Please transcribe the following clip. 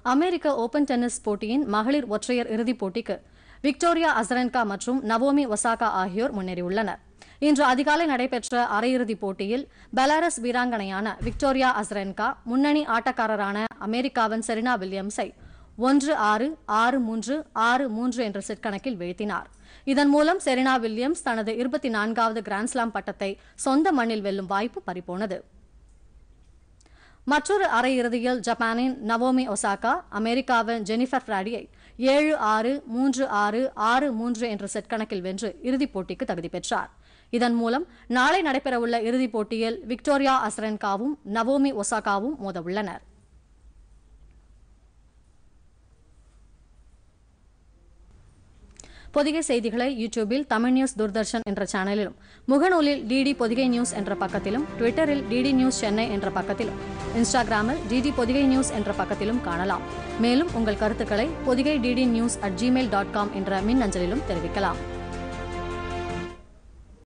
அமெரிக்க open tennis போட்டியின் மகளிர் ஒற்றையர் இறுதிப் போட்டிக்கு விக்டோரியா அசரன்கா மற்றும் நவோமி ஒசாகா ஆகியோர் முன்னேறியுள்ளனர் இன்று அதிகாலை நடைபெற்ற அரையிறுதிப் போட்டியில் பெலாரஸ் வீராங்கனையான விக்டோரியா அசரன்கா முன்னணி ஆட்டக்காரரான அமெரிக்காவின் செரினா வில்லியம்ஸை ஒன்று ஆறு ஆறு மூன்று ஆறு மூன்று என்ற செட் கணக்கில் வீழ்த்தினார் இதன் மூலம் செரினா வில்லியம்ஸ் தனது இருபத்தி நான்காவது கிராண்ட்ஸ்லாம் பட்டத்தை சொந்த மண்ணில் வெல்லும் வாய்ப்பு பறிபோனது மற்றொரு அரையிறுதியில் ஜப்பானின் நவோமி ஒசாகா அமெரிக்காவின் ஜெனிஃபர் ஃப்ராடியை ஏழு ஆறு மூன்று ஆறு ஆறு மூன்று என்ற செட் கணக்கில் வென்று இறுதிப் போட்டிக்கு தகுதி பெற்றார் இதன் மூலம் நாளை நடைபெறவுள்ள இறுதிப் போட்டியில் விக்டோரியா அசரன்காவும் நவோமி ஒசாகாவும் மோதவுள்ளனர் பொதிகை செய்திகளை யூடியூபில் தமிழ் நியூஸ் தூர்தர்ஷன் என்ற சேனலிலும் முகநூலில் டிடி பொதிகை நியூஸ் என்ற பக்கத்திலும் ட்விட்டரில் டிடி நியூஸ் சென்னை என்ற பக்கத்திலும் இன்ஸ்டாகிராமில் டிடி பொதிகை நியூஸ் என்ற பக்கத்திலும் காணலாம் மேலும் உங்கள் கருத்துக்களை Podhigai DD news at Gmail dot com என்ற மின் அஞ்சலிலும் தெரிவிக்கலாம்